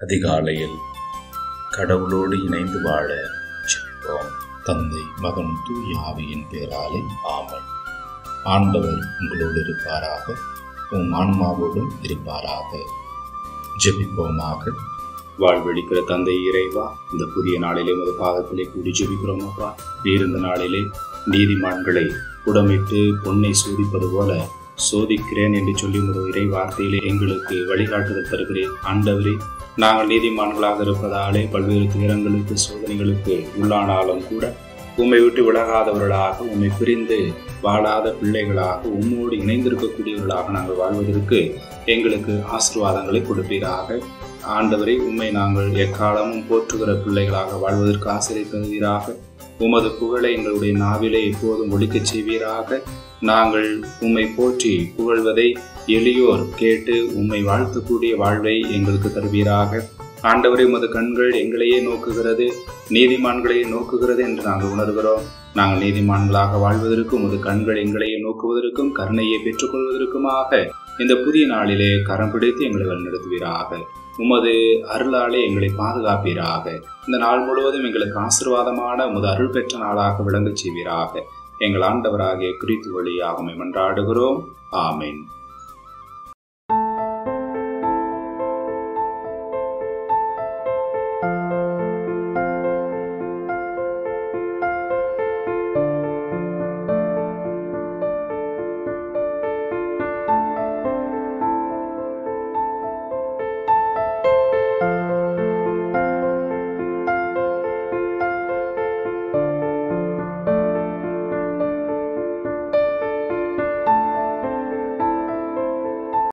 அதிகாலையில் கடவுளோடு இணைந்து வாழ ஜெபிப்போம் தந்தை மகன் தூய ஆவியின் பேராலே ஆமென் ஆண்டவர் உங்களோடு இருப்பாராக உம் ஆன்மாவோடும் இருப்பாராக ஜெபிப்போமாக வாழ்வழிக்கிற தந்தை இறைவா இந்த புதிய நாளிலே உமது பாதத்திலே கூடி ஜெபிக்கிறோம் அப்பா நீர் இந்த நாளிலே நீதிமான்களை உடமிட்டு பொன்னை சோதிப்பது போல சோதிக்கிறேன் என்று சொல்லி உமது இறை வார்த்தையிலே எங்களுக்கு வழிகாட்டுதல் தருகிறேன் ஆண்டவரே நாங்கள் நீதிமான்களாக இருப்பதாலே பல்வேறு துயரங்களுக்கு சோதனைகளுக்கு உள்ளானாலும் கூட உம்மை விட்டு விலகாதவர்களாக உம்மை பிரிந்து வாழாத பிள்ளைகளாக உம்மோடு இணைந்திருக்கக்கூடியவர்களாக நாங்கள் வாழ்வதற்கு எங்களுக்கு ஆசீர்வாதங்களை கொடுப்பீராக ஆண்டவரை உம்மை நாங்கள் எக்காலமும் போற்றுகிற பிள்ளைகளாக வாழ்வதற்கு ஆசிரியை தருவீராக உமது புகழை எங்களுடைய நாவிலே எப்போதும் ஒழிக்கச் செய்வீராக நாங்கள் உம்மை போற்றி புகழ்வதை எளியோர் கேட்டு உம்மை வாழ்த்தக்கூடிய வாழ்வை எங்களுக்கு தருவீராக ஆண்டவரை உமது கண்கள் எங்களையே நோக்குகிறது நீதிமான்களையே நோக்குகிறது என்று நாங்கள் உணர்கிறோம் நாங்கள் நீதிமான்களாக வாழ்வதற்கும் உமது கண்கள் எங்களையே நோக்குவதற்கும் கருணையை பெற்றுக்கொள்வதற்குமாக இந்த புதிய நாளிலே கரம் பிடித்து எங்களை வழிநடத்துவீராக உமது அருளாலே எங்களை பாதுகாப்பீராக இந்த நாள் முழுவதும் எங்களுக்கு ஆசிர்வாதமான உமது அருள் பெற்ற நாளாக விளங்கச் செய்வீராக எங்கள் ஆண்டவராகிய கிறித்து வழியாக மன்றாடுகிறோம் ஆமென்